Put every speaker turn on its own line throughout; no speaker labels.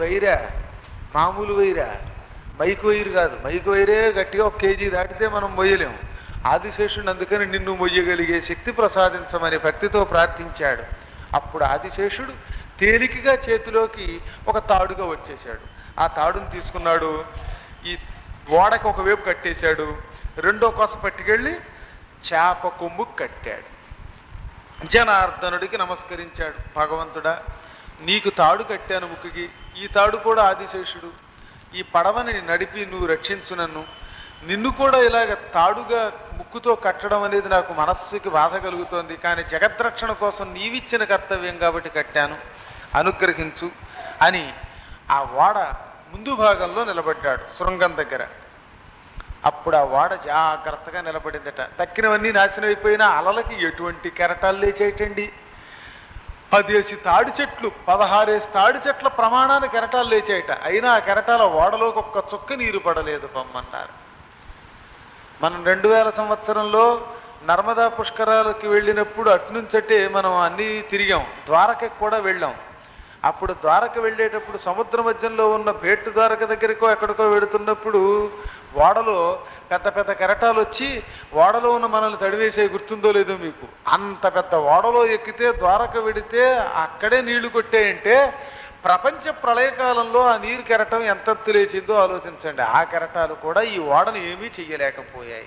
వైరా మామూలు వైరా mic wire కాదు మైకు వైరే గట్టిగా ఒక కేజీ దాటితే మనం మొయ్యలేము ఆదిశేషుడు అందుకని నిన్ను మొయ్యగలిగే శక్తి ప్రసాదించమని భక్తితో ప్రార్థించాడు అప్పుడు ఆదిశేషుడు తేలికగా చేతిలోకి ఒక తాడుగా వచ్చేసాడు ఆ తాడును తీసుకున్నాడు ఈ ఓడకు ఒకవైపు కట్టేశాడు రెండో కొస పట్టుకెళ్ళి చేప కొమ్ము కట్టాడు జనార్దనుడికి నమస్కరించాడు భగవంతుడా నీకు తాడు కట్టాను ముక్కుకి ఈ తాడు కూడా ఆదిశేషుడు ఈ పడవని నడిపి నువ్వు రక్షించు నన్ను నిన్ను కూడా ఇలాగ తాడుగా ముక్కుతో కట్టడం అనేది నాకు మనస్సుకి బాధ కలుగుతోంది కానీ జగద్రక్షణ కోసం నీవిచ్చిన కర్తవ్యం కాబట్టి కట్టాను అనుగ్రహించు అని ఆ వాడ ముందు భాగంలో నిలబడ్డాడు శృంగం దగ్గర అప్పుడు ఆ వాడ జాగ్రత్తగా నిలబడిందట తక్కినవన్నీ నాశనం అయిపోయినా అలలకి ఎటువంటి కెరటాలు లేచేయటండి పదేసి తాడి చెట్లు పదహారేసి తాడి చెట్ల ప్రమాణాన్ని కెరటాలు లేచాయట అయినా ఆ కెరటాల ఓడలోకి ఒక్క చుక్క నీరు పడలేదు పమ్మన్నారు మనం రెండు వేల సంవత్సరంలో నర్మదా పుష్కరాలకి వెళ్ళినప్పుడు అట్నుంచటే మనం అన్నీ తిరిగాం ద్వారకకి కూడా వెళ్ళాం అప్పుడు ద్వారక వెళ్ళేటప్పుడు సముద్ర మధ్యంలో ఉన్న భేట్టు ద్వారక దగ్గరికో ఎక్కడికో వెడుతున్నప్పుడు ఓడలో పెద్ద పెద్ద కెరటాలు వచ్చి ఓడలో ఉన్న మనల్ని తడివేసే గుర్తుందో లేదో మీకు అంత పెద్ద ఓడలో ఎక్కితే ద్వారక వెడితే అక్కడే నీళ్లు కొట్టేయంటే ప్రపంచ ప్రళయకాలంలో ఆ నీరు కెరటం ఎంత లేచిందో ఆలోచించండి ఆ కెరటాలు కూడా ఈ ఓడను ఏమీ చెయ్యలేకపోయాయి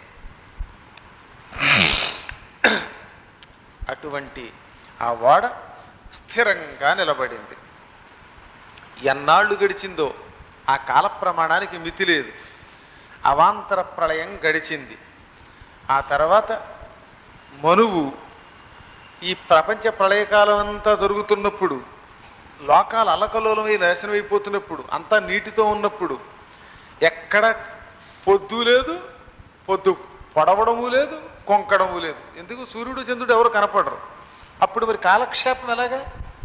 అటువంటి ఆ ఓడ స్థిరంగా నిలబడింది ఎన్నాళ్ళు గడిచిందో ఆ కాల ప్రమాణానికి మితి లేదు అవాంతర ప్రళయం గడిచింది ఆ తర్వాత మనువు ఈ ప్రపంచ ప్రళయకాలం అంతా జరుగుతున్నప్పుడు లోకాలు అలకలోలమై నాశనం అయిపోతున్నప్పుడు అంతా నీటితో ఉన్నప్పుడు ఎక్కడ పొద్దు లేదు పొద్దు పొడవడము లేదు కొంకడము లేదు ఎందుకు సూర్యుడు చంద్రుడు ఎవరు కనపడరు అప్పుడు మరి కాలక్షేపం ఎలాగా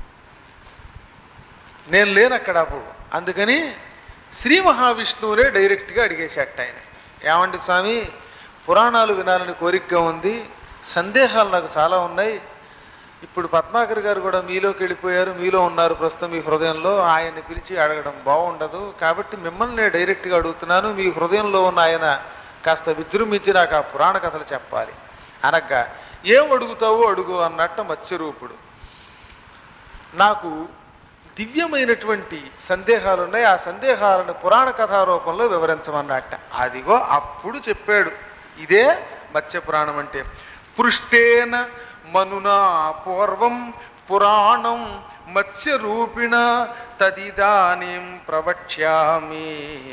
నేను లేను అక్కడ అప్పుడు అందుకని శ్రీ మహావిష్ణువునే డైరెక్ట్గా అడిగేసేట ఆయన ఏమండి స్వామి పురాణాలు వినాలని కోరికగా ఉంది సందేహాలు నాకు చాలా ఉన్నాయి ఇప్పుడు పద్మాకర్ గారు కూడా మీలోకి వెళ్ళిపోయారు మీలో ఉన్నారు ప్రస్తుతం మీ హృదయంలో ఆయన్ని పిలిచి అడగడం బాగుండదు కాబట్టి మిమ్మల్ని నేను డైరెక్ట్గా అడుగుతున్నాను మీ హృదయంలో ఉన్న ఆయన కాస్త విజృంభించి నాకు ఆ పురాణ కథలు చెప్పాలి అనగా ఏం అడుగుతావో అడుగు అన్నట్టు మత్స్యరూపుడు నాకు దివ్యమైనటువంటి సందేహాలు ఉన్నాయి ఆ సందేహాలను పురాణ కథా రూపంలో వివరించమన్నట్ట అదిగో అప్పుడు చెప్పాడు ఇదే మత్స్య పురాణం అంటే పృష్టేన మనునా పూర్వం పురాణం మత్స్యరూపిణ తదిదానీం ప్రవక్ష్యామి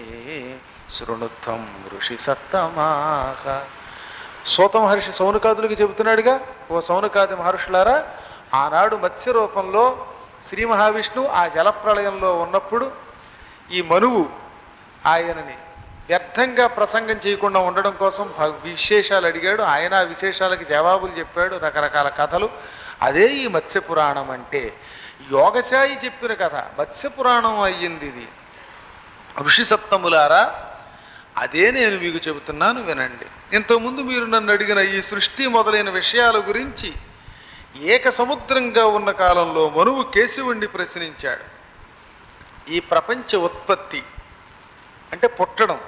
శృణుత్వం ఋషి సత్తమాహ సూత మహర్షి సౌనకాదులకి చెబుతున్నాడుగా ఓ సౌనకాది మహర్షులారా ఆనాడు మత్స్య రూపంలో శ్రీ మహావిష్ణువు ఆ జలప్రళయంలో ఉన్నప్పుడు ఈ మనువు ఆయనని వ్యర్థంగా ప్రసంగం చేయకుండా ఉండడం కోసం భ- విశేషాలు అడిగాడు ఆయన ఆ విశేషాలకి జవాబులు చెప్పాడు రకరకాల కథలు అదే ఈ మత్స్య పురాణం అంటే యోగశాయి చెప్పిన కథ మత్స్య పురాణం అయ్యింది ఇది ఋషి సప్తములారా అదే నేను మీకు చెబుతున్నాను వినండి ఇంతకుముందు మీరు నన్ను అడిగిన ఈ సృష్టి మొదలైన విషయాల గురించి ఏక సముద్రంగా ఉన్న కాలంలో మనువు కేశవుణ్ణి ప్రశ్నించాడు ఈ ప్రపంచ ఉత్పత్తి అంటే పుట్టడం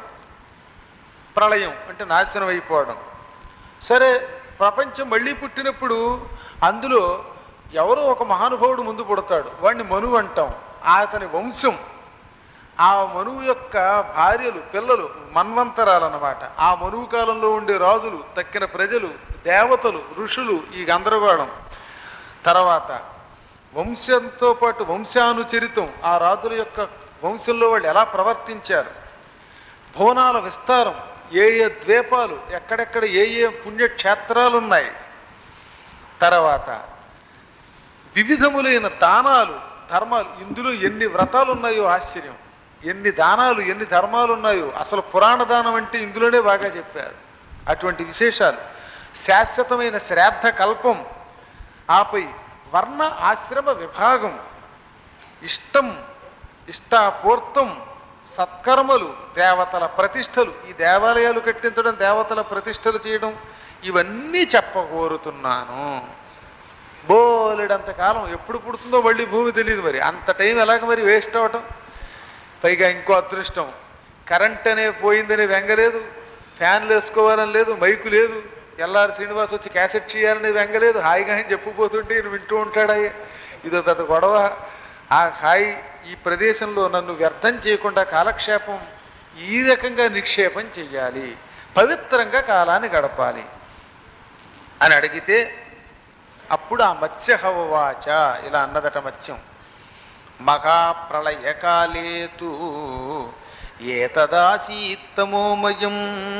ప్రళయం అంటే నాశనం అయిపోవడం సరే ప్రపంచం మళ్ళీ పుట్టినప్పుడు అందులో ఎవరో ఒక మహానుభావుడు ముందు పుడతాడు వాడిని మనువు అంటాం అతని వంశం ఆ మనువు యొక్క భార్యలు పిల్లలు మన్వంతరాలు అన్నమాట ఆ మనువు కాలంలో ఉండే రాజులు తక్కిన ప్రజలు దేవతలు ఋషులు ఈ గందరగోళం తర్వాత వంశంతో పాటు వంశానుచరితం ఆ రాజుల యొక్క వంశంలో వాళ్ళు ఎలా ప్రవర్తించారు భువనాల విస్తారం ఏ ఏ ద్వీపాలు ఎక్కడెక్కడ ఏ ఏ పుణ్యక్షేత్రాలు ఉన్నాయి తర్వాత వివిధములైన దానాలు ధర్మాలు ఇందులో ఎన్ని వ్రతాలు ఉన్నాయో ఆశ్చర్యం ఎన్ని దానాలు ఎన్ని ధర్మాలు ఉన్నాయో అసలు పురాణ దానం అంటే ఇందులోనే బాగా చెప్పారు అటువంటి విశేషాలు శాశ్వతమైన శ్రాద్ధ కల్పం ఆపై వర్ణ ఆశ్రమ విభాగం ఇష్టం ఇష్టాపూర్తం సత్కర్మలు దేవతల ప్రతిష్టలు ఈ దేవాలయాలు కట్టించడం దేవతల ప్రతిష్టలు చేయడం ఇవన్నీ చెప్పకోరుతున్నాను బోలెడంత కాలం ఎప్పుడు పుడుతుందో మళ్ళీ భూమి తెలియదు మరి అంత టైం ఎలాగ మరి వేస్ట్ అవ్వటం పైగా ఇంకో అదృష్టం కరెంట్ అనే పోయిందనే వెంగలేదు ఫ్యాన్లు వేసుకోవాలని లేదు మైకు లేదు ఎల్ఆర్ శ్రీనివాస్ వచ్చి క్యాసెట్ చేయాలని వెంగలేదు హాయిగా ఆయన చెప్పుపోతుంటే ఈయన వింటూ ఉంటాడయ్య ఇదో పెద్ద గొడవ ఆ హాయి ఈ ప్రదేశంలో నన్ను వ్యర్థం చేయకుండా కాలక్షేపం ఈ రకంగా నిక్షేపం చెయ్యాలి పవిత్రంగా కాలాన్ని గడపాలి అని అడిగితే అప్పుడు ఆ మత్స్యహవాచ ఇలా అన్నదట మత్స్యం మహాప్రళయకాలేతు ఏతదాసీత్తమోమయం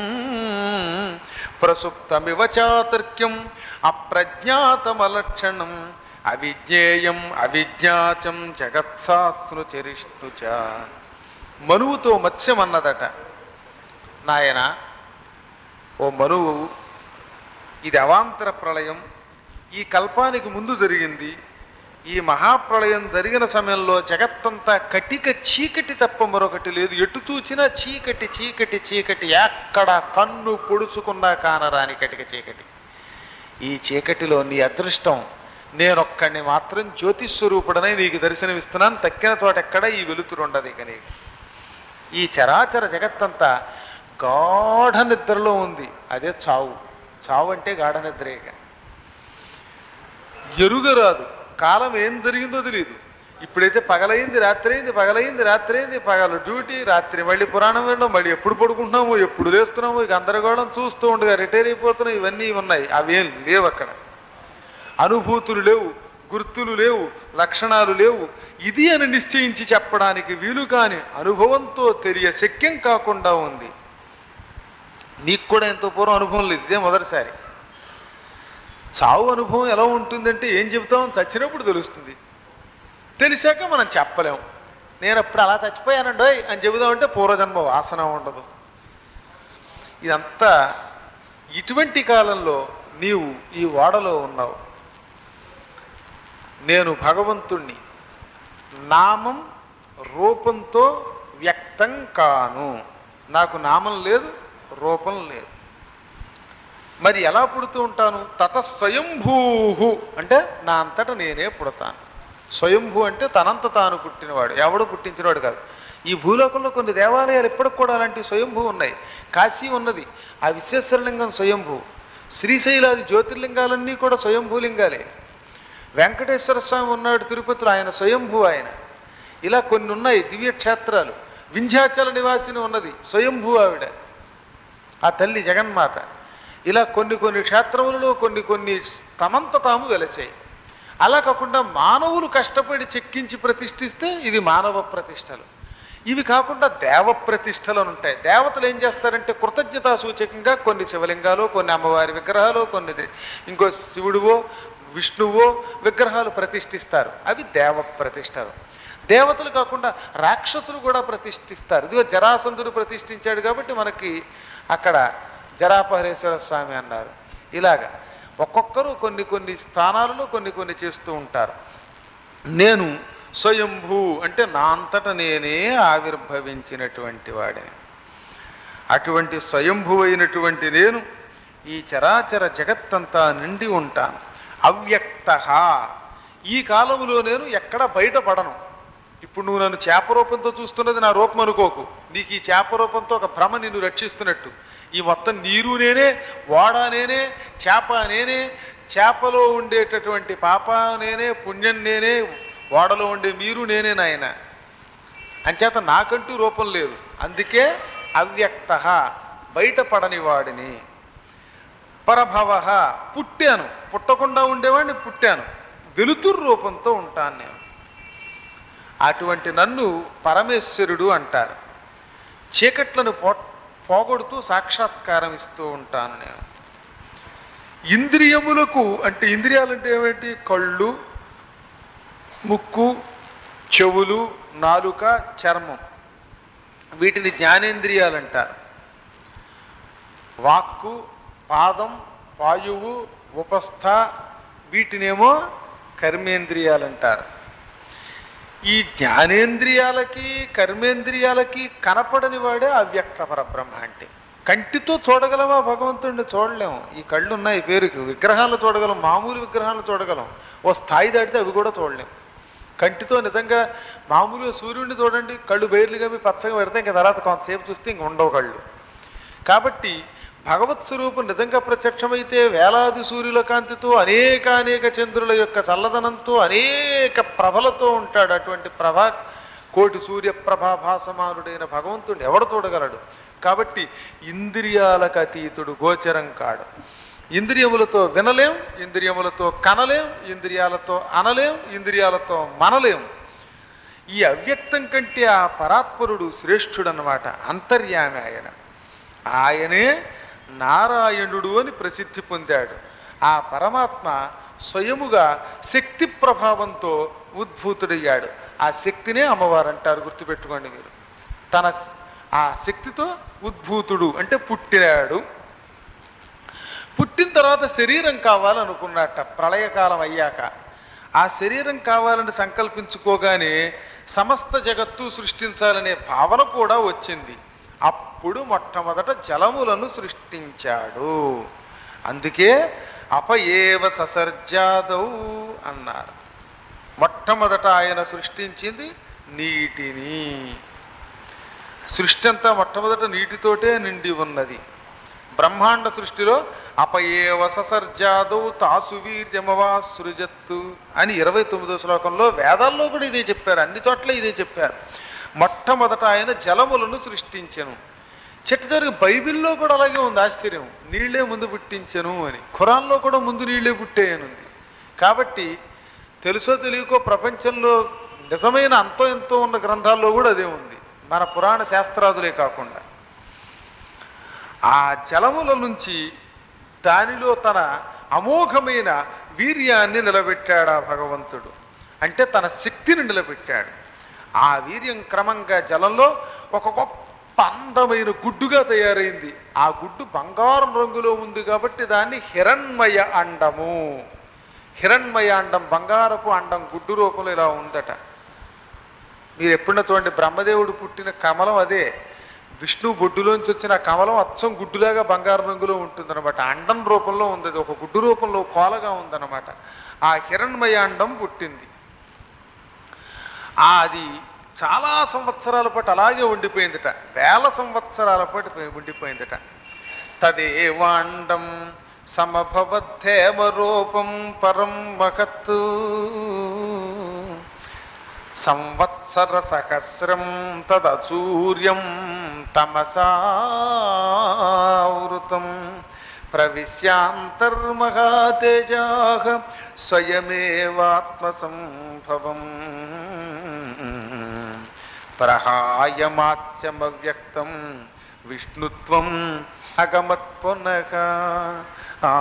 ప్రసుప్తమివ చాతుర్క్యం అప్రజ్ఞాతమలక్షణం అవిజ్ఞేయం అవిజ్ఞాచం జగత్సాస్నుచరిష్ణుచ మనువుతో మత్స్యం అన్నదట నాయన ఓ మనువు ఇది అవాంతర ప్రళయం ఈ కల్పానికి ముందు జరిగింది ఈ మహాప్రళయం జరిగిన సమయంలో జగత్తంతా కటిక చీకటి తప్ప మరొకటి లేదు ఎటు చూచినా చీకటి చీకటి చీకటి ఎక్కడ కన్ను పొడుచుకున్నా కానరాని కటిక చీకటి ఈ చీకటిలో నీ అదృష్టం నేనొక్కడిని మాత్రం జ్యోతిస్వరూపుడనై నీకు దర్శనమిస్తున్నాను తక్కిన చోట ఎక్కడ ఈ వెలుతురు ఉండదు ఇక నీకు ఈ చరాచర జగత్తంతా గాఢ నిద్రలో ఉంది అదే చావు చావు అంటే గాఢ నిద్రే ఇక ఎరుగరాదు కాలం ఏం జరిగిందో తెలియదు ఇప్పుడైతే పగలైంది రాత్రి అయింది పగలైంది రాత్రి అయింది పగలు డ్యూటీ రాత్రి మళ్ళీ పురాణం వెళ్ళడం మళ్ళీ ఎప్పుడు పడుకుంటున్నామో ఎప్పుడు లేస్తున్నామో ఇక గందరగోళం చూస్తూ ఉండగా రిటైర్ అయిపోతున్నాయి ఇవన్నీ ఉన్నాయి అవేం లేవు అక్కడ అనుభూతులు లేవు గుర్తులు లేవు లక్షణాలు లేవు ఇది అని నిశ్చయించి చెప్పడానికి వీలు కాని అనుభవంతో తెలియ శక్యం కాకుండా ఉంది నీకు కూడా ఎంతో పూర్వం అనుభవం లేదు ఇదే మొదటిసారి చావు అనుభవం ఎలా ఉంటుందంటే ఏం చెబుతాం చచ్చినప్పుడు తెలుస్తుంది తెలిసాక మనం చెప్పలేం నేను అప్పుడు అలా చచ్చిపోయానండోయ్ అని చెబుదామంటే పూర్వజన్మ వాసన ఉండదు ఇదంతా ఇటువంటి కాలంలో నీవు ఈ ఓడలో ఉన్నావు నేను భగవంతుణ్ణి నామం రూపంతో వ్యక్తం కాను నాకు నామం లేదు రూపం లేదు మరి ఎలా పుడుతూ ఉంటాను తత స్వయంభూ అంటే నా అంతట నేనే పుడతాను స్వయంభూ అంటే తనంత తాను పుట్టినవాడు ఎవడు పుట్టించినవాడు కాదు ఈ భూలోకంలో కొన్ని దేవాలయాలు ఇప్పటికి కూడా అలాంటి స్వయంభూ ఉన్నాయి కాశీ ఉన్నది ఆ విశ్వేశ్వరలింగం స్వయంభూ శ్రీశైలాది జ్యోతిర్లింగాలన్నీ కూడా స్వయంభూలింగాలే వెంకటేశ్వర స్వామి ఉన్నాడు తిరుపతిలో ఆయన స్వయంభూ ఆయన ఇలా కొన్ని ఉన్నాయి దివ్యక్షేత్రాలు వింధ్యాచల నివాసిని ఉన్నది స్వయంభూ ఆవిడ ఆ తల్లి జగన్మాత ఇలా కొన్ని కొన్ని క్షేత్రములలో కొన్ని కొన్ని తమంత తాము వెలసాయి అలా కాకుండా మానవులు కష్టపడి చెక్కించి ప్రతిష్ఠిస్తే ఇది మానవ ప్రతిష్టలు ఇవి కాకుండా దేవ ప్రతిష్టలు అని ఉంటాయి దేవతలు ఏం చేస్తారంటే కృతజ్ఞతా సూచకంగా కొన్ని శివలింగాలు కొన్ని అమ్మవారి విగ్రహాలు కొన్ని దే- ఇంకో శివుడివో విష్ణువో విగ్రహాలు ప్రతిష్ఠిస్తారు అవి దేవ ప్రతిష్టలు దేవతలు కాకుండా రాక్షసులు కూడా ప్రతిష్ఠిస్తారు ఇదిగో జరాసంధుడు ప్రతిష్ఠించాడు కాబట్టి మనకి అక్కడ జరాపహరేశ్వర స్వామి అన్నారు ఇలాగా ఒక్కొక్కరు కొన్ని కొన్ని స్థానాలలో కొన్ని కొన్ని చేస్తూ ఉంటారు నేను స్వయంభూ అంటే నా అంతట నేనే ఆవిర్భవించినటువంటి వాడిని అటువంటి స్వయంభూ అయినటువంటి నేను ఈ చరాచర జగత్తంతా నిండి ఉంటాను అవ్యక్త ఈ కాలంలో నేను ఎక్కడ బయటపడను ఇప్పుడు నువ్వు నన్ను చేప రూపంతో చూస్తున్నది నా రూపం అనుకోకు నీకు ఈ చేప రూపంతో ఒక భ్రమ నిన్ను రక్షిస్తున్నట్టు ఈ మొత్తం నీరు నేనే వాడ నేనే చేప నేనే చేపలో ఉండేటటువంటి పాప నేనే పుణ్యం నేనే వాడలో ఉండే మీరు నేనే నాయన అంచేత నాకంటూ రూపం లేదు అందుకే అవ్యక్త బయటపడని వాడిని పరభవ పుట్టాను పుట్టకుండా ఉండేవాడిని పుట్టాను వెలుతురు రూపంతో ఉంటాను నేను అటువంటి నన్ను పరమేశ్వరుడు అంటారు చీకట్లను పో పోగొడుతూ సాక్షాత్కారం ఇస్తూ ఉంటాను నేను ఇంద్రియములకు అంటే ఇంద్రియాలంటే ఏమిటి కళ్ళు ముక్కు చెవులు నాలుక చర్మం వీటిని జ్ఞానేంద్రియాలు అంటారు వాక్కు పాదం వాయువు ఉపస్థ వీటినేమో కర్మేంద్రియాలు అంటారు ఈ జ్ఞానేంద్రియాలకి కర్మేంద్రియాలకి కనపడని వాడే అవ్యక్త పరబ్రహ్మ అంటే కంటితో చూడగలమా భగవంతుడిని చూడలేము ఈ కళ్ళు ఉన్నాయి పేరుకి విగ్రహాలు చూడగలం మామూలు విగ్రహాలు చూడగలం ఓ స్థాయి దాటితే అవి కూడా చూడలేం కంటితో నిజంగా మామూలుగా సూర్యుడిని చూడండి కళ్ళు బయర్లుగా మీ పచ్చగా పెడితే ఇంకా తర్వాత కొంతసేపు చూస్తే ఇంక ఉండవు కళ్ళు కాబట్టి భగవత్ స్వరూపం నిజంగా ప్రత్యక్షమైతే వేలాది సూర్యుల కాంతితో అనేక అనేక చంద్రుల యొక్క చల్లదనంతో అనేక ప్రభలతో ఉంటాడు అటువంటి ప్రభా కోటి సూర్య ప్రభాభాసమానుడైన భగవంతుడు ఎవడు చూడగలడు కాబట్టి ఇంద్రియాలకు అతీతుడు గోచరం కాడు ఇంద్రియములతో వినలేం ఇంద్రియములతో కనలేం ఇంద్రియాలతో అనలేం ఇంద్రియాలతో మనలేం ఈ అవ్యక్తం కంటే ఆ పరాత్పరుడు శ్రేష్ఠుడన్నమాట అంతర్యామి ఆయన ఆయనే నారాయణుడు అని ప్రసిద్ధి పొందాడు ఆ పరమాత్మ స్వయముగా శక్తి ప్రభావంతో ఉద్భూతుడయ్యాడు ఆ శక్తినే అమ్మవారు అంటారు గుర్తుపెట్టుకోండి మీరు తన స్- ఆ శక్తితో ఉద్భూతుడు అంటే పుట్టినాడు పుట్టిన తర్వాత శరీరం కావాలనుకున్నట్ట ప్రళయకాలం అయ్యాక ఆ శరీరం కావాలని సంకల్పించుకోగానే సమస్త జగత్తు సృష్టించాలనే భావన కూడా వచ్చింది అప్పుడు మొట్టమొదట జలములను సృష్టించాడు అందుకే అపయేవ ససర్జాదౌ అన్నారు మొట్టమొదట ఆయన సృష్టించింది నీటిని సృష్టి అంతా మొట్టమొదట నీటితోటే నిండి ఉన్నది బ్రహ్మాండ సృష్టిలో అపయేవ ససర్జాదౌ తాసు వీర్యమవా సృజత్తు అని ఇరవై తొమ్మిదో శ్లోకంలో వేదాల్లో కూడా ఇదే చెప్పారు అన్ని చోట్ల ఇదే చెప్పారు మొట్టమొదట ఆయన జలములను సృష్టించెను చిట్ట జరిగి బైబిల్లో కూడా అలాగే ఉంది ఆశ్చర్యం నీళ్ళే ముందు పుట్టించెను అని ఖురాన్లో కూడా ముందు నీళ్ళే పుట్టేయనుంది కాబట్టి తెలుసో తెలియకో ప్రపంచంలో నిజమైన అంతో ఎంతో ఉన్న గ్రంథాల్లో కూడా అదే ఉంది మన పురాణ శాస్త్రాదులే కాకుండా ఆ జలముల నుంచి దానిలో తన అమోఘమైన వీర్యాన్ని నిలబెట్టాడు ఆ భగవంతుడు అంటే తన శక్తిని నిలబెట్టాడు ఆ వీర్యం క్రమంగా జలంలో ఒక గొప్ప అందమైన గుడ్డుగా తయారైంది ఆ గుడ్డు బంగారం రంగులో ఉంది కాబట్టి దాన్ని హిరణ్మయ అండము హిరణ్మయ అండం బంగారపు అండం గుడ్డు రూపంలో ఇలా ఉందట మీరు ఎప్పుడన్నా చూడండి బ్రహ్మదేవుడు పుట్టిన కమలం అదే విష్ణు బొడ్డులోంచి వచ్చిన ఆ కమలం అచ్చం గుడ్డులాగా బంగారు రంగులో ఉంటుందన్నమాట అండం రూపంలో ఉంది అది ఒక గుడ్డు రూపంలో కోలగా ఉందన్నమాట ఆ హిరణ్మయ అండం పుట్టింది ఆ అది చాలా సంవత్సరాల పాటు అలాగే ఉండిపోయిందట వేల సంవత్సరాల పాటు పోయి- ఉండిపోయిందట తదేవాండం సమభవద్ధేమ రూపం పరం మహత్ సంవత్సర సహస్రం తదసూర్యం తమసావృతం ప్రవిశ్యాంతర్మహాతేజా స్వయమేవాత్మసంభవం ప్రహాయమాత్స్యమవ్యక్తం విష్ణుత్వం అగమత్ పునః ఆ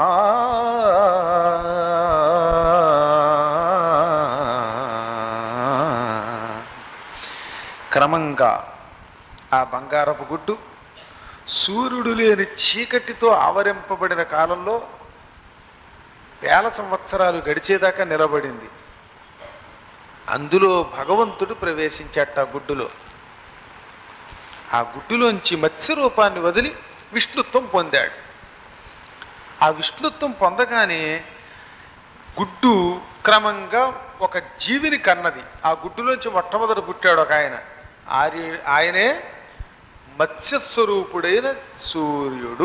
క్రమంగా ఆ బంగారపు గుడ్డు సూర్యుడు లేని చీకటితో ఆవరింపబడిన కాలంలో వేల సంవత్సరాలు గడిచేదాకా నిలబడింది అందులో భగవంతుడు ప్రవేశించట ఆ గుడ్డులో ఆ గుడ్డులోంచి మత్స్య రూపాన్ని వదిలి విష్ణుత్వం పొందాడు ఆ విష్ణుత్వం పొందగానే గుడ్డు క్రమంగా ఒక జీవిని కన్నది ఆ గుడ్డులోంచి మొట్టమొదట పుట్టాడు ఒక ఆయన ఆర్య ఆయనే మత్స్యస్వరూపుడైన సూర్యుడు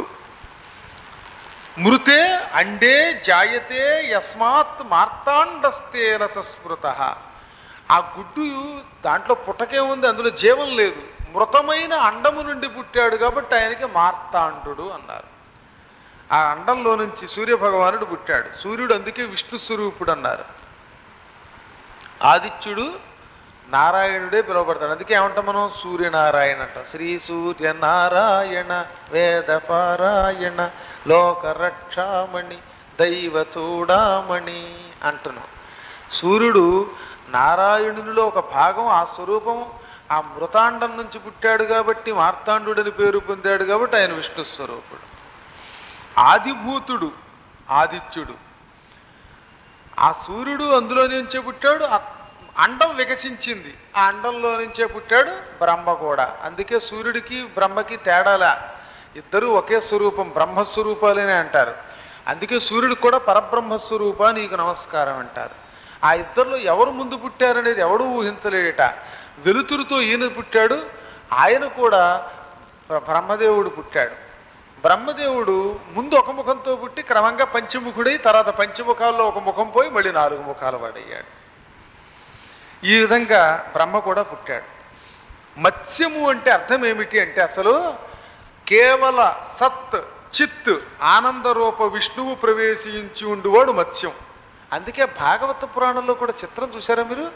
మృతే అండే జాయతే యస్మాత్ మార్తాండస్తేన సస్మృత ఆ గుడ్డు దాంట్లో పుట్టకే ఉంది అందులో జీవం లేదు మృతమైన అండము నుండి పుట్టాడు కాబట్టి ఆయనకి మార్తాండు అన్నారు ఆ అండంలో నుంచి సూర్యభగవానుడు పుట్టాడు సూర్యుడు అందుకే విష్ణు స్వరూపుడు అన్నారు ఆదిత్యుడు నారాయణుడే పిలువబడతాడు అందుకే ఏమంటాం మనం సూర్యనారాయణ అంట శ్రీ సూర్యనారాయణ వేద పారాయణ లోక రక్షామణి దైవ చూడామణి అంటున్నాం సూర్యుడు నారాయణునిలో ఒక భాగం ఆ స్వరూపం ఆ మృతాండం నుంచి పుట్టాడు కాబట్టి మార్తాండుడని పేరు పొందాడు కాబట్టి ఆయన విష్ణు స్వరూపుడు ఆదిభూతుడు ఆదిత్యుడు ఆ సూర్యుడు అందులో నుంచే పుట్టాడు ఆ అండం వికసించింది ఆ అండంలో నుంచే పుట్టాడు బ్రహ్మ కూడా అందుకే సూర్యుడికి బ్రహ్మకి తేడాలా ఇద్దరూ ఒకే స్వరూపం బ్రహ్మస్వరూపాలనే అంటారు అందుకే సూర్యుడికి కూడా పరబ్రహ్మస్వరూప నీకు నమస్కారం అంటారు ఆ ఇద్దరిలో ఎవరు ముందు పుట్టారనేది ఎవడు ఊహించలేడట వెలుతురుతో ఈయన పుట్టాడు ఆయన కూడా బ్ర- బ్రహ్మదేవుడు పుట్టాడు బ్రహ్మదేవుడు ముందు ఒక ముఖంతో పుట్టి క్రమంగా పంచముఖుడై తర్వాత పంచముఖాల్లో ఒక ముఖం పోయి మళ్ళీ నాలుగు ముఖాలు వాడయ్యాడు ఈ విధంగా బ్రహ్మ కూడా పుట్టాడు మత్స్యము అంటే అర్థం ఏమిటి అంటే అసలు కేవల సత్ చిత్ ఆనంద రూప విష్ణువు ప్రవేశించి ఉండువాడు మత్స్యం అందుకే భాగవత పురాణంలో కూడా చిత్రం చూసారా మీరు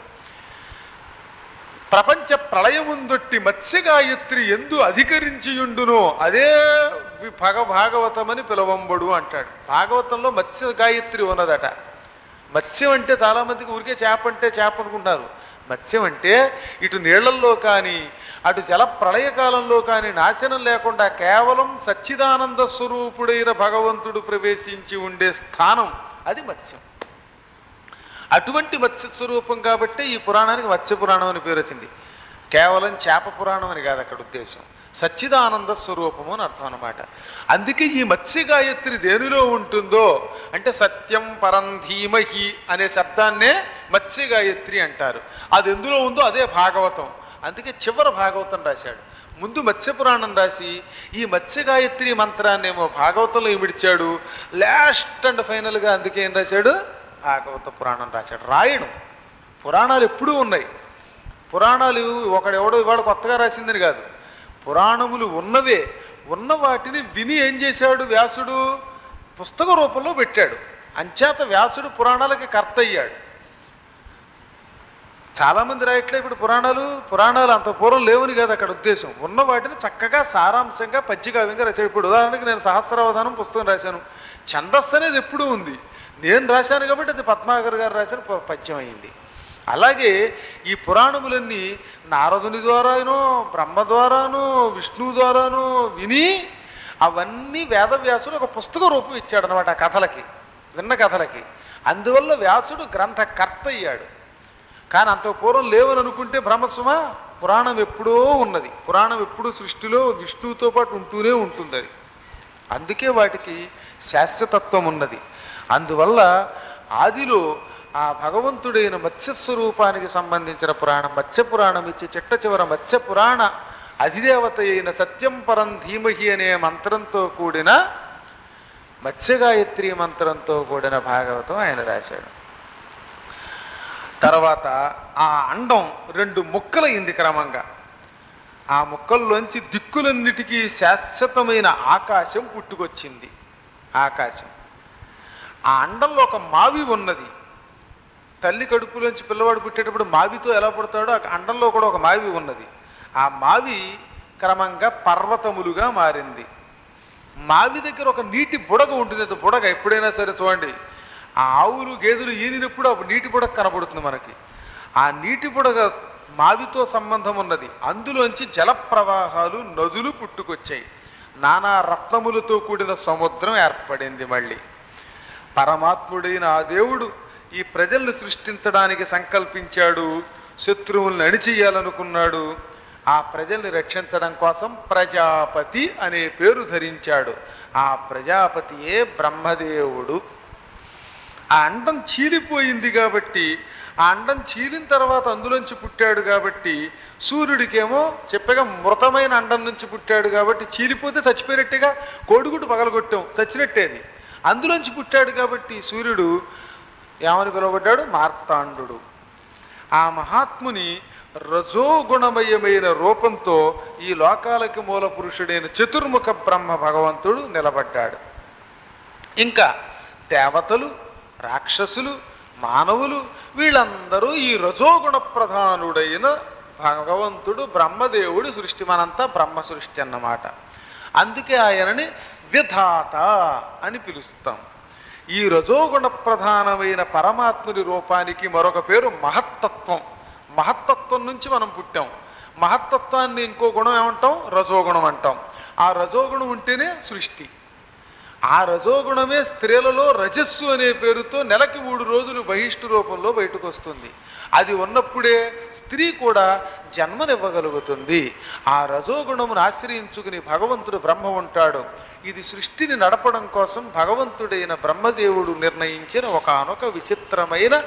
ప్రపంచ ప్రళయముందొట్టి మత్స్యగాయత్రి ఎందు అధికరించియుండునో అదే వి- భగ భాగవతమని పిలవంబడు అంటాడు భాగవతంలో మత్స్య గాయత్రి ఉన్నదట మత్స్యం అంటే చాలామందికి ఊరికే చేప అంటే చేప అనుకుంటారు మత్స్యం అంటే ఇటు నీళ్లల్లో కానీ అటు జల ప్రళయకాలంలో కానీ నాశనం లేకుండా కేవలం సచ్చిదానంద స్వరూపుడైన భగవంతుడు ప్రవేశించి ఉండే స్థానం అది మత్స్యం అటువంటి మత్స్య స్వరూపం కాబట్టి ఈ పురాణానికి మత్స్య పురాణం అని పేరు వచ్చింది కేవలం చేప పురాణం అని కాదు అక్కడ ఉద్దేశం సచ్చిదానంద స్వరూపము అని అర్థం అనమాట అందుకే ఈ మత్స్య గాయత్రి దేనిలో ఉంటుందో అంటే సత్యం పరం ధీమహి అనే శబ్దాన్నే మత్స్య గాయత్రి అంటారు అది ఎందులో ఉందో అదే భాగవతం అందుకే చివరి భాగవతం రాశాడు ముందు మత్స్య పురాణం రాసి ఈ మత్స్య గాయత్రి మంత్రాన్నేమో భాగవతంలో ఇమిడిచాడు లాస్ట్ అండ్ ఫైనల్గా అందుకే ఏం రాశాడు భాగవత పురాణం రాశాడు రాయడం పురాణాలు ఎప్పుడూ ఉన్నాయి పురాణాలు ఒకడెవడో ఇవాళ కొత్తగా రాసిందని కాదు పురాణములు ఉన్నవే ఉన్న వాటిని విని ఏం చేశాడు వ్యాసుడు పుస్తక రూపంలో పెట్టాడు అంచేత వ్యాసుడు పురాణాలకి కర్త అయ్యాడు చాలామంది రాయట్లే ఇప్పుడు పురాణాలు పురాణాలు అంత పూర్వం లేవని కాదు అక్కడ ఉద్దేశం ఉన్న వాటిని చక్కగా సారాంశంగా పచ్చికావ్యంగా రాశాడు ఇప్పుడు ఉదాహరణకి నేను సహస్రావధానం పుస్తకం రాశాను ఛందస్సు అనేది ఎప్పుడూ ఉంది నేను రాశాను కాబట్టి అది పద్మాకర్ గారు రాసిన ప- పద్యం అయింది అలాగే ఈ పురాణములన్నీ నారదుని ద్వారానో బ్రహ్మ ద్వారానో విష్ణువు ద్వారానో విని అవన్నీ వేదవ్యాసుడు ఒక పుస్తక రూపం ఇచ్చాడు అనమాట ఆ కథలకి విన్న కథలకి అందువల్ల వ్యాసుడు గ్రంథకర్త అయ్యాడు కానీ అంత పూర్వం లేవని అనుకుంటే బ్రహ్మస్వమ పురాణం ఎప్పుడో ఉన్నది పురాణం ఎప్పుడూ సృష్టిలో విష్ణువుతో పాటు ఉంటూనే ఉంటుంది అది అందుకే వాటికి శాశ్వతత్వం ఉన్నది అందువల్ల ఆదిలో ఆ భగవంతుడైన మత్స్యస్వరూపానికి సంబంధించిన పురాణం మత్స్య పురాణం ఇచ్చి చిట్ట చివర మత్స్య పురాణ అధిదేవత అయిన సత్యం పరం ధీమహి అనే మంత్రంతో కూడిన మత్స్యగాయత్రి మంత్రంతో కూడిన భాగవతం ఆయన రాశాడు తర్వాత ఆ అండం రెండు ముక్కలైంది క్రమంగా ఆ ముక్కల్లోంచి దిక్కులన్నిటికీ శాశ్వతమైన ఆకాశం పుట్టుకొచ్చింది ఆకాశం ఆ అండంలో ఒక మావి ఉన్నది తల్లి కడుపులోంచి పిల్లవాడు పుట్టేటప్పుడు మావితో ఎలా పుడతాడో ఆ అండంలో కూడా ఒక మావి ఉన్నది ఆ మావి క్రమంగా పర్వతములుగా మారింది మావి దగ్గర ఒక నీటి బుడగ ఉంటుంది అది బుడగ ఎప్పుడైనా సరే చూడండి ఆ ఆవులు గేదెలు ఈనినప్పుడు ఆ నీటి బుడగ కనబడుతుంది మనకి ఆ నీటి బుడగ మావితో సంబంధం ఉన్నది అందులోంచి జల ప్రవాహాలు నదులు పుట్టుకొచ్చాయి నానా రత్నములతో కూడిన సముద్రం ఏర్పడింది మళ్ళీ పరమాత్ముడైన ఆ దేవుడు ఈ ప్రజల్ని సృష్టించడానికి సంకల్పించాడు శత్రువుల్ని అణిచేయాలనుకున్నాడు ఆ ప్రజల్ని రక్షించడం కోసం ప్రజాపతి అనే పేరు ధరించాడు ఆ ప్రజాపతియే బ్రహ్మదేవుడు ఆ అండం చీలిపోయింది కాబట్టి ఆ అండం చీలిన తర్వాత అందులోంచి పుట్టాడు కాబట్టి సూర్యుడికేమో చెప్పగా మృతమైన అండం నుంచి పుట్టాడు కాబట్టి చీలిపోతే చచ్చిపోయినట్టుగా కోడిగుడ్డు పగలగొట్టాం చచ్చినట్టేది అందులోంచి పుట్టాడు కాబట్టి సూర్యుడు ఏమని పిలువబడ్డాడు మార్తాండు ఆ మహాత్ముని రజోగుణమయమైన రూపంతో ఈ లోకాలకి మూల పురుషుడైన చతుర్ముఖ బ్రహ్మ భగవంతుడు నిలబడ్డాడు ఇంకా దేవతలు రాక్షసులు మానవులు వీళ్ళందరూ ఈ రజోగుణ ప్రధానుడైన భగవంతుడు బ్రహ్మదేవుడు సృష్టి మనంతా బ్రహ్మ సృష్టి అన్నమాట అందుకే ఆయనని విధాత అని పిలుస్తాం ఈ రజోగుణ ప్రధానమైన పరమాత్ముని రూపానికి మరొక పేరు మహత్తత్వం మహత్తత్వం నుంచి మనం పుట్టాం మహత్తత్వాన్ని ఇంకో గుణం ఏమంటాం రజోగుణం అంటాం ఆ రజోగుణం ఉంటేనే సృష్టి ఆ రజోగుణమే స్త్రీలలో రజస్సు అనే పేరుతో నెలకి మూడు రోజులు బహిష్టు రూపంలో బయటకు వస్తుంది అది ఉన్నప్పుడే స్త్రీ కూడా జన్మనివ్వగలుగుతుంది ఆ రజోగుణమును ఆశ్రయించుకుని భగవంతుడు బ్రహ్మ ఉంటాడు ఇది సృష్టిని నడపడం కోసం భగవంతుడైన బ్రహ్మదేవుడు నిర్ణయించిన ఒకానొక విచిత్రమైన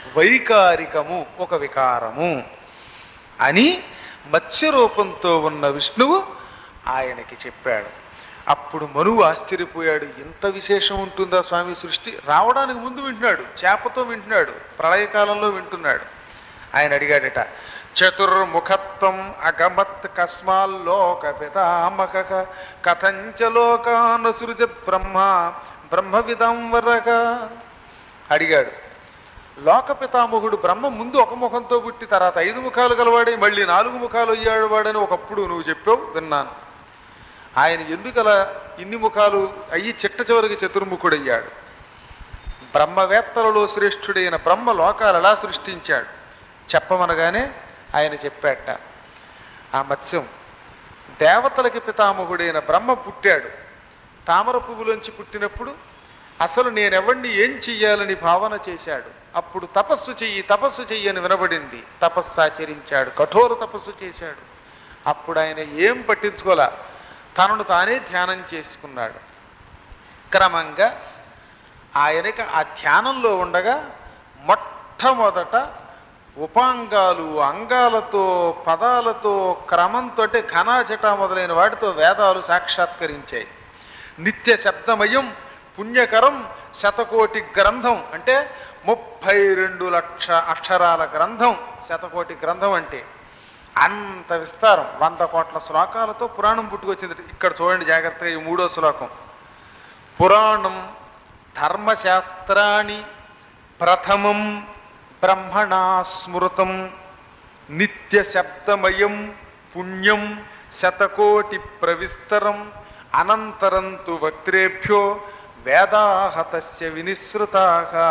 వైకారికము ఒక వికారము అని మత్స్యరూపంతో ఉన్న విష్ణువు ఆయనకి చెప్పాడు అప్పుడు మనువు ఆశ్చర్యపోయాడు ఇంత విశేషం ఉంటుందా స్వామి సృష్టి రావడానికి ముందు వింటున్నాడు చేపతో వింటున్నాడు ప్రళయకాలంలో వింటున్నాడు ఆయన అడిగాడట చతుర్ముఖత్వం అగమత్ కస్మాల్లోక పితామక కథంచ లోకానుసృజత్ బ్రహ్మ బ్రహ్మవిదం వరక అడిగాడు లోకపితామహుడు బ్రహ్మ ముందు ఒక ముఖంతో పుట్టి తర్వాత ఐదు ముఖాలు గలవాడే మళ్ళీ నాలుగు ముఖాలు అయ్యాడు వాడని ఒకప్పుడు నువ్వు చెప్పావు విన్నాను ఆయన ఎందుకు అలా ఇన్ని ముఖాలు అయ్యి చిట్ట చివరికి చతుర్ముఖుడయ్యాడు బ్రహ్మవేత్తలలో శ్రేష్ఠుడైన బ్రహ్మ లోకాలు ఎలా సృష్టించాడు చెప్పమనగానే ఆయన చెప్పాట ఆ మత్స్యం దేవతలకి పితామహుడైన బ్రహ్మ పుట్టాడు తామర పువ్వులోంచి పుట్టినప్పుడు అసలు నేనెవడిని ఏం చెయ్యాలని భావన చేశాడు అప్పుడు తపస్సు చెయ్యి తపస్సు చెయ్యి అని వినబడింది తపస్సు ఆచరించాడు కఠోర తపస్సు చేశాడు అప్పుడు ఆయన ఏం పట్టించుకోలే తనను తానే ధ్యానం చేసుకున్నాడు క్రమంగా ఆయనకి ఆ ధ్యానంలో ఉండగా మొట్టమొదట ఉపాంగాలు అంగాలతో పదాలతో క్రమంతో అంటే ఘనాచట మొదలైన వాటితో వేదాలు సాక్షాత్కరించాయి నిత్య శబ్దమయం పుణ్యకరం శతకోటి గ్రంథం అంటే ముప్పై రెండు లక్ష అక్షరాల గ్రంథం శతకోటి గ్రంథం అంటే అంత విస్తారం వంద కోట్ల శ్లోకాలతో పురాణం పుట్టుకొచ్చింది ఇక్కడ చూడండి జాగ్రత్తగా ఈ మూడో శ్లోకం పురాణం ధర్మశాస్త్రాన్ని ప్రథమం బ్రహ్మణా స్మృతం నిత్య శబ్దమయం పుణ్యం శతకోటి ప్రవిస్తరం అనంతరంతు వక్త్రేభ్యో వేదాహతస్య వినిశ్రుతా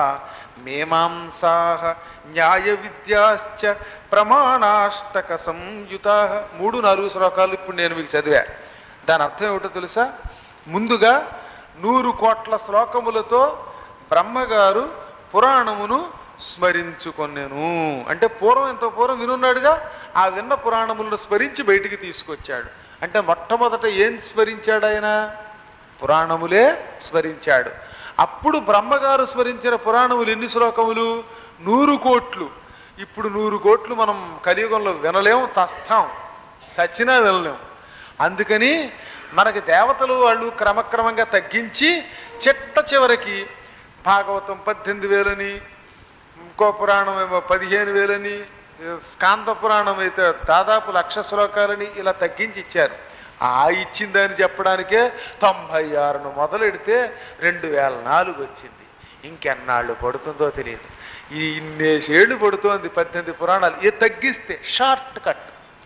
మీమాంసా న్యాయ విద్యాశ్చ ప్రమాణాష్టక సంయుత మూడు నాలుగు శ్లోకాలు ఇప్పుడు నేను మీకు చదివా దాని అర్థం ఏమిటో తెలుసా ముందుగా నూరు కోట్ల శ్లోకములతో బ్రహ్మగారు పురాణమును స్మరించుకొనెను అంటే పూర్వం ఎంతో పూర్వం వినున్నాడుగా ఆ విన్న పురాణములను స్మరించి బయటికి తీసుకొచ్చాడు అంటే మొట్టమొదట ఏం స్మరించాడు ఆయన పురాణములే స్మరించాడు అప్పుడు బ్రహ్మగారు స్మరించిన పురాణములు ఎన్ని శ్లోకములు నూరు కోట్లు ఇప్పుడు నూరు కోట్లు మనం కలియుగంలో వినలేం చస్తాం చచ్చినా వినలేం అందుకని మనకి దేవతలు వాళ్ళు క్రమక్రమంగా తగ్గించి చిట్ట చివరికి భాగవతం పద్దెనిమిది వేలని ఇంకో పురాణం ఏమో పదిహేను వేలని స్కాంత పురాణం అయితే దాదాపు లక్ష శ్లోకాలని ఇలా తగ్గించి ఇచ్చారు ఆ ఇచ్చిందని చెప్పడానికే తొంభై ఆరును మొదలెడితే రెండు వేల నాలుగు వచ్చింది ఇంకెన్నాళ్ళు పడుతుందో తెలియదు ఈ ఇన్నేసేళ్ళు పడుతోంది పద్దెనిమిది పురాణాలు ఇది తగ్గిస్తే షార్ట్ కట్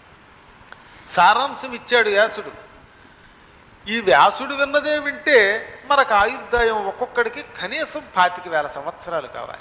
సారాంశం ఇచ్చాడు వ్యాసుడు ఈ వ్యాసుడు విన్నదే వింటే మనకు ఆయుర్దాయం ఒక్కొక్కడికి కనీసం పాతిక వేల సంవత్సరాలు కావాలి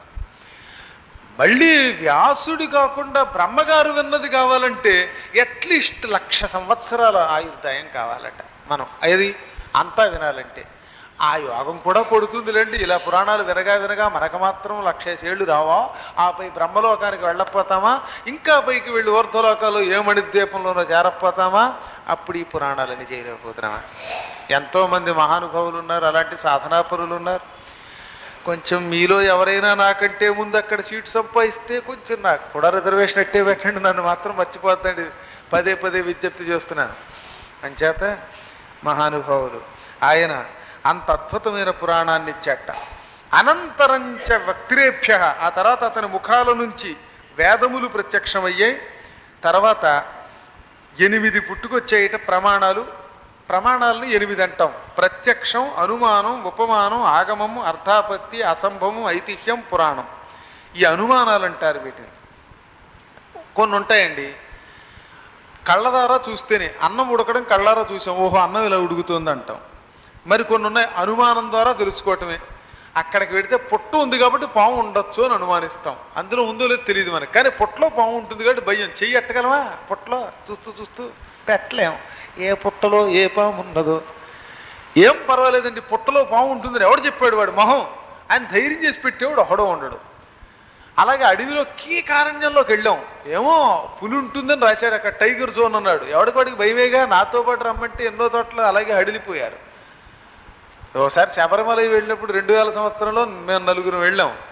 మళ్ళీ వ్యాసుడి కాకుండా బ్రహ్మగారు విన్నది కావాలంటే అట్లీస్ట్ లక్ష సంవత్సరాల ఆయుర్దాయం కావాలట మనం అది అంతా వినాలంటే ఆ యోగం కూడా పడుతుందిలేండి ఇలా పురాణాలు వినగా వినగా మనకు మాత్రం లక్షేసేళ్ళు రావా ఆపై బ్రహ్మలోకానికి వెళ్ళకపోతామా ఇంకా పైకి వెళ్ళి ఊర్ధ్వలోకాలు ఏమణి ద్వీపంలోనో చేరకపోతామా అప్పుడు ఈ పురాణాలని చేయలేకపోతున్నామా ఎంతోమంది మహానుభావులు ఉన్నారు అలాంటి సాధనాపరులు ఉన్నారు కొంచెం మీలో ఎవరైనా నాకంటే ముందు అక్కడ సీట్ సంపాదిస్తే కొంచెం నాకు కూడా రిజర్వేషన్ ఎట్టే పెట్టండి నన్ను మాత్రం మర్చిపోతండి పదే పదే విజ్ఞప్తి చేస్తున్నాను అంచేత మహానుభావులు ఆయన అంత అద్భుతమైన పురాణాన్ని ఇచ్చాట అనంతరంచ వక్త్రేభ్య ఆ తర్వాత అతని ముఖాల నుంచి వేదములు ప్రత్యక్షమయ్యాయి తర్వాత ఎనిమిది పుట్టుకొచ్చేయట ప్రమాణాలు ప్రమాణాలను ఎనిమిది అంటాం ప్రత్యక్షం అనుమానం ఉపమానం ఆగమం అర్థాపత్తి అసంభవం ఐతిహ్యం పురాణం ఈ అనుమానాలు అంటారు వీటిని కొన్ని ఉంటాయండి కళ్ళదారా చూస్తేనే అన్నం ఉడకడం కళ్ళారా చూసాం ఓహో అన్నం ఇలా ఉడుకుతుంది అంటాం మరి కొన్ని ఉన్నాయి అనుమానం ద్వారా తెలుసుకోవటమే అక్కడికి వెడితే పొట్టు ఉంది కాబట్టి పాము ఉండొచ్చు అని అనుమానిస్తాం అందులో ఉందో లేదో తెలియదు మనకి కానీ పొట్టలో పాము ఉంటుంది కాబట్టి భయం చెయ్యి ఎట్టగలమా పొట్టలో చూస్తూ చూస్తూ పెట్టలేం ఏ పుట్టలో ఏ పాము ఉండదు ఏం పర్వాలేదండి పుట్టలో పాము ఉంటుందని ఎవడు చెప్పాడు వాడు మొహం ఆయన ధైర్యం చేసి పెట్టేవాడు ఒకడో ఉండడు అలాగే అడవిలో కీకారణ్యంలోకి వెళ్ళాం ఏమో పులి ఉంటుందని రాశాడు అక్కడ టైగర్ జోన్ అన్నాడు ఎవడికి వాడికి భయమేగా నాతో పాటు రమ్మంటే ఎన్నో చోట్ల అలాగే హడిలిపోయారు ఒకసారి శబరిమల వెళ్ళినప్పుడు రెండు వేల సంవత్సరంలో మేము నలుగురు వెళ్ళాం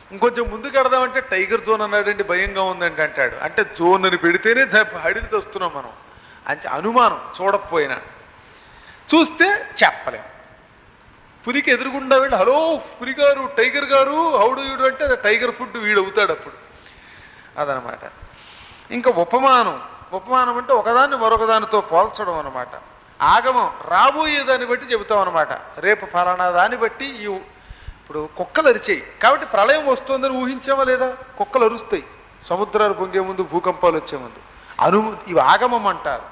ఇంకొంచెం ముందుకు వెడదామంటే టైగర్ జోన్ అన్నాడండి భయంగా ఉందండి అంటాడు అంటే జోన్ అని పెడితేనే హడిది వస్తున్నాం మనం అంటే అనుమానం చూడకపోయినా చూస్తే చెప్పలేం పులికి ఎదురుగుండా వెళ్ళి హలో పులి గారు టైగర్ గారు హౌడు వీడు అంటే అది టైగర్ ఫుడ్ వీడు అవుతాడు అప్పుడు అదనమాట ఇంకా ఉపమానం ఉపమానం అంటే ఒకదాన్ని మరొకదానితో పోల్చడం అనమాట ఆగమం రాబోయే దాన్ని బట్టి చెబుతాం అనమాట రేపు ఫలానా దాన్ని బట్టి ఈ ఇప్పుడు కుక్కలు అరిచేయి కాబట్టి ప్రళయం వస్తుందని ఊహించామా లేదా కుక్కలు అరుస్తాయి సముద్రాలు పొంగే ముందు భూకంపాలు వచ్చే ముందు అను ఇవి ఆగమం అంటారు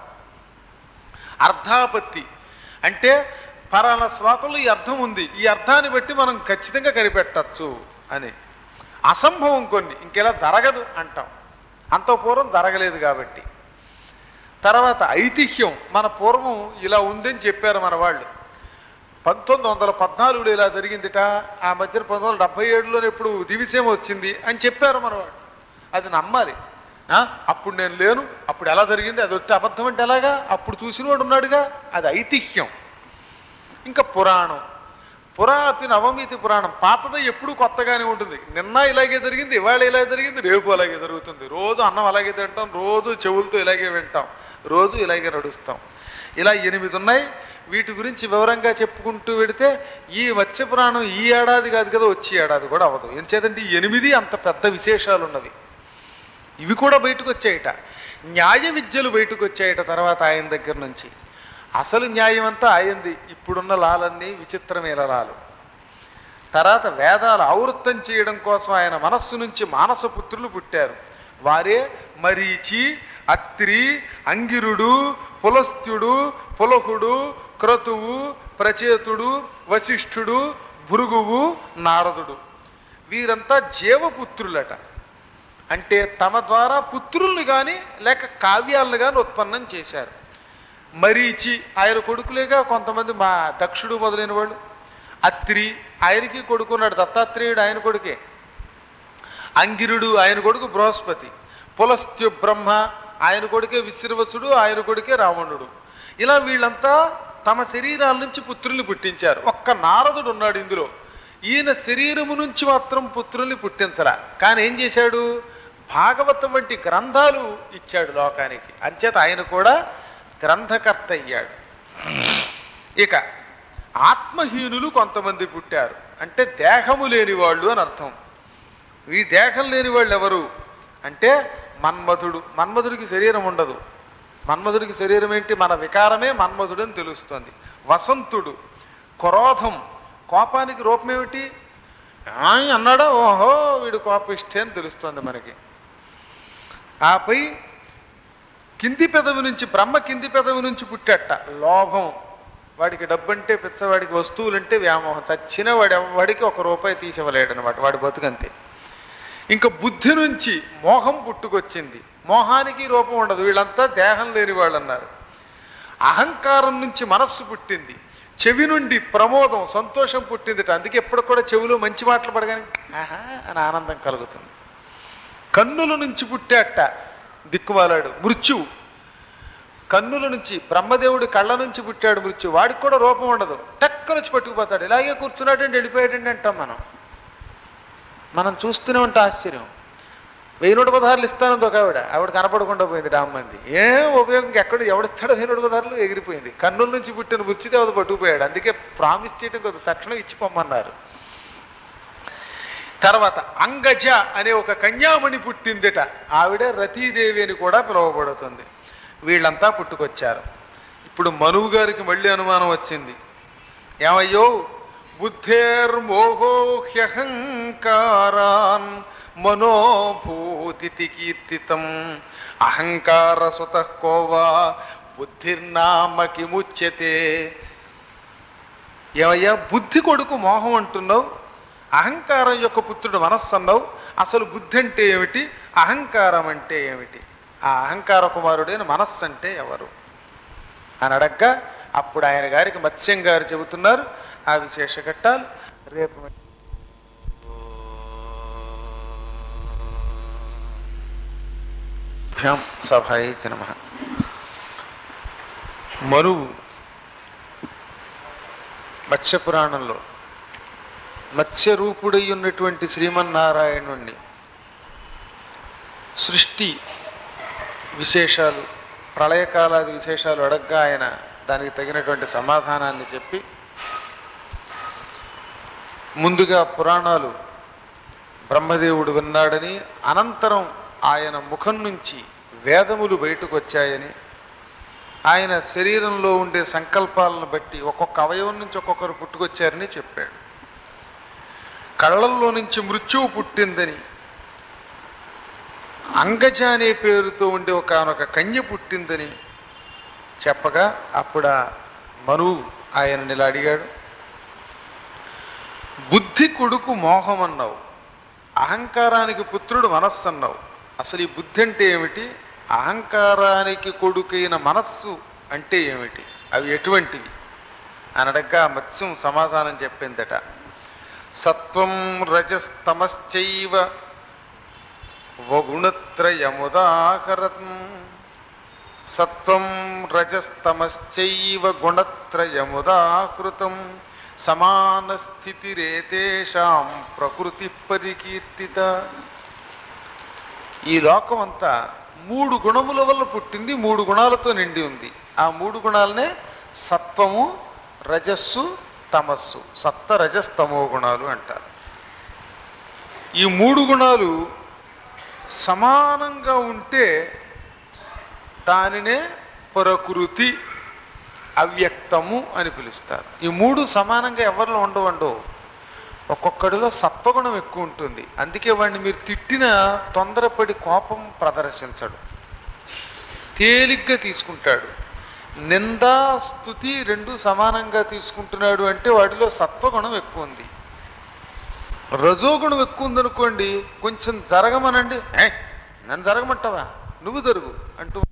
అర్థాపత్తి అంటే పలానా శ్లోకంలో ఈ అర్థం ఉంది ఈ అర్థాన్ని బట్టి మనం ఖచ్చితంగా కనిపెట్టచ్చు అని అసంభవం కొన్ని ఇంకెలా జరగదు అంటాం అంత పూర్వం జరగలేదు కాబట్టి తర్వాత ఐతిహ్యం మన పూర్వం ఇలా ఉందని చెప్పారు మన వాళ్ళు పంతొమ్మిది వందల పద్నాలుగులో ఇలా జరిగిందిట ఆ మధ్యన పంతొమ్మిది వందల డెబ్బై ఏడులోనే ఎప్పుడు దివిసేమ వచ్చింది అని చెప్పారు మన వాళ్ళు అది నమ్మాలి ఆ, అప్పుడు నేను లేను అప్పుడు ఎలా జరిగింది అది వస్తే అబద్ధం అంటే ఎలాగా అప్పుడు చూసినవాడు ఉన్నాడుగా అది ఐతిహ్యం ఇంకా పురాణం పురాపి నవమితి పురాణం పాతది ఎప్పుడు కొత్తగానే ఉంటుంది నిన్న ఇలాగే జరిగింది ఇవాళ ఇలా జరిగింది రేపు అలాగే జరుగుతుంది రోజు అన్నం అలాగే తింటాం రోజు చెవులతో ఇలాగే వింటాం రోజు ఇలాగే నడుస్తాం ఇలా ఎనిమిది ఉన్నాయి వీటి గురించి వివరంగా చెప్పుకుంటూ వెడితే ఈ మత్స్య పురాణం ఈ ఏడాది కాదు కదా వచ్చే ఏడాది కూడా అవ్వదు ఎంచేతంటే ఈ ఎనిమిది అంత పెద్ద విశేషాలు ఉన్నవి ఇవి కూడా బయటకు వచ్చాయట న్యాయ విద్యలు బయటకు వచ్చాయట తర్వాత ఆయన దగ్గర నుంచి అసలు న్యాయం అంతా ఆయంది ఇప్పుడున్న లాలన్నీ విచిత్రమైన లాలు తర్వాత వేదాలు ఆవృత్తం చేయడం కోసం ఆయన మనస్సు నుంచి మానసపుత్రులు పుట్టారు వారే మరీచి అత్రి అంగిరుడు పులస్త్యుడు పులహుడు క్రతువు ప్రచేతుడు వశిష్ఠుడు భృగువు నారదుడు వీరంతా జీవపుత్రులట అంటే తమ ద్వారా పుత్రుల్ని కానీ లేక కావ్యాలను కానీ ఉత్పన్నం చేశారు మరీచి ఆయన కొడుకులేగా కొంతమంది మా దక్షుడు మొదలైన వాళ్ళు అత్రి ఆయనకి కొడుకున్నాడు దత్తాత్రేయుడు ఆయన కొడుకే అంగిరుడు ఆయన కొడుకు బృహస్పతి పులస్త్యు బ్రహ్మ ఆయన కొడుకే విశ్రవసుడు ఆయన కొడుకే రావణుడు ఇలా వీళ్ళంతా తమ శరీరాల నుంచి పుత్రుల్ని పుట్టించారు ఒక్క నారదుడు ఉన్నాడు ఇందులో ఈయన శరీరము నుంచి మాత్రం పుత్రుల్ని పుట్టించరా కానీ ఏం చేశాడు భాగవతం వంటి గ్రంథాలు ఇచ్చాడు లోకానికి అంచేత ఆయన కూడా గ్రంథకర్త అయ్యాడు ఇక ఆత్మహీనులు కొంతమంది పుట్టారు అంటే దేహము లేని వాళ్ళు అని అర్థం ఈ దేహం లేని వాళ్ళు ఎవరు అంటే మన్మధుడు మన్మధుడికి శరీరం ఉండదు మన్మధుడికి శరీరం ఏంటి మన వికారమే మన్మధుడు అని తెలుస్తుంది వసంతుడు క్రోధం కోపానికి రూపం ఏమిటి "ఆయ్" అన్నాడా ఓహో వీడు కోపిష్టే అని తెలుస్తుంది మనకి ఆపై కింది పెదవి నుంచి బ్రహ్మ కింది పెదవి నుంచి పుట్టట లోభం వాడికి డబ్బంటే పిచ్చవాడికి వస్తువులంటే వ్యామోహం చచ్చిన వాడు వాడికి ఒక రూపాయి తీసివ్వలేడు అనమాట వాడి బతుకంతే ఇంకా బుద్ధి నుంచి మోహం పుట్టుకొచ్చింది మోహానికి రూపం ఉండదు వీళ్ళంతా దేహం లేని వాళ్ళు అన్నారు అహంకారం నుంచి మనస్సు పుట్టింది చెవి నుండి ప్రమోదం సంతోషం పుట్టిందిట అందుకే ఎప్పుడు కూడా చెవిలో మంచి మాటలు పడగానే ఆహా అని ఆనందం కలుగుతుంది కన్నుల నుంచి పుట్టాట దిక్కుమాలాడు మృత్యువు కన్నుల నుంచి బ్రహ్మదేవుడి కళ్ళ నుంచి పుట్టాడు మృత్యు వాడికి కూడా రూపం ఉండదు టక్కన వచ్చి పట్టుకుపోతాడు ఇలాగే కూర్చున్నాడండి వెళ్ళిపోయాడండి అంటాం మనం మనం చూస్తూనే ఉంటాం ఆశ్చర్యం వెయ్యి నూట పదహారులు ఇస్తానంది ఒక ఆవిడ ఆవిడ కనపడకుండా పోయింది డామ్మంది ఏం ఉపయోగం ఎక్కడ ఎవడిస్తాడో వెయ్యి నూట పదహారులు ఎగిరిపోయింది కన్నుల నుంచి పుట్టిన బుచ్చిదేవత పట్టుకుపోయాడు అందుకే ప్రామిస్ చేయడం కొద్ది తక్షణం ఇచ్చి పొమ్మన్నారు తర్వాత అంగజ అనే ఒక కన్యామణి పుట్టిందిట ఆవిడ రతీదేవి అని కూడా పిలువబడుతుంది వీళ్ళంతా పుట్టుకొచ్చారు ఇప్పుడు మనువు గారికి మళ్ళీ అనుమానం వచ్చింది ఏమయ్యో బుద్ధేర్మోహో హ్యహంకారాన్ మనోభూతి కీర్తితం అహంకార సుత కోవా బుద్ధిర్నామ కిముచ్యతే ఏమయ్యా బుద్ధి కొడుకు మోహం అంటున్నావు అహంకారం యొక్క పుత్రుడు మనస్సు అన్నావు అసలు బుద్ధి అంటే ఏమిటి అహంకారం అంటే ఏమిటి ఆ అహంకార కుమారుడైన మనస్సు అంటే ఎవరు అని అడగ్గా అప్పుడు ఆయన గారికి మత్స్యం గారు చెబుతున్నారు ఆ విశేష ఘట్టాలు రేపు భ్యాం సభాయి నమ మరువు మత్స్య పురాణంలో మత్స్యరూపుడై ఉన్నటువంటి శ్రీమన్నారాయణుణ్ణి సృష్టి విశేషాలు ప్రళయకాలాది విశేషాలు అడగ్గా ఆయన దానికి తగినటువంటి సమాధానాన్ని చెప్పి ముందుగా పురాణాలు బ్రహ్మదేవుడు విన్నాడని అనంతరం ఆయన ముఖం నుంచి వేదములు బయటకు వచ్చాయని ఆయన శరీరంలో ఉండే సంకల్పాలను బట్టి ఒక్కొక్క అవయవం నుంచి ఒక్కొక్కరు పుట్టుకొచ్చారని చెప్పాడు కళ్ళల్లో నుంచి మృత్యువు పుట్టిందని అంగజ అనే పేరుతో ఉండే ఒకనొక కన్య పుట్టిందని చెప్పగా అప్పుడు ఆ మనువు ఆయనని ఇలా అడిగాడు బుద్ధి కొడుకు మోహం అన్నావు అహంకారానికి పుత్రుడు మనస్సు అన్నావు అసలు ఈ బుద్ధి అంటే ఏమిటి అహంకారానికి కొడుకైన మనస్సు అంటే ఏమిటి అవి ఎటువంటివి అనడగ్గా ఆ మత్స్యం సమాధానం చెప్పిందట సత్వం రజస్తమశ్చైవ వగుణత్రయముదాహరతం సత్వం రజస్తమశ్చైవ గుణత్రయముదాహృతం సమాన స్థితిరేతేషాం ప్రకృతి పరికీర్తిత ఈ లోకం అంతా మూడు గుణముల వల్ల పుట్టింది మూడు గుణాలతో నిండి ఉంది ఆ మూడు గుణాలనే సత్వము రజస్సు తమస్సు సత్త రజస్తమో గుణాలు అంటారు ఈ మూడు గుణాలు సమానంగా ఉంటే దానినే ప్రకృతి అవ్యక్తము అని పిలుస్తారు ఈ మూడు సమానంగా ఎవరిలో ఉండవండో ఒక్కొక్కడిలో సత్వగుణం ఎక్కువ ఉంటుంది అందుకే వాడిని మీరు తిట్టిన తొందరపడి కోపం ప్రదర్శించడు తేలిగ్గా తీసుకుంటాడు నిందా స్థుతి రెండు సమానంగా తీసుకుంటున్నాడు అంటే వాడిలో సత్వగుణం ఎక్కువ ఉంది రజోగుణం ఎక్కువ ఉందనుకోండి కొంచెం జరగమనండి "ఏ, నన్ను జరగమంటావా నువ్వు జరుగు అంటూ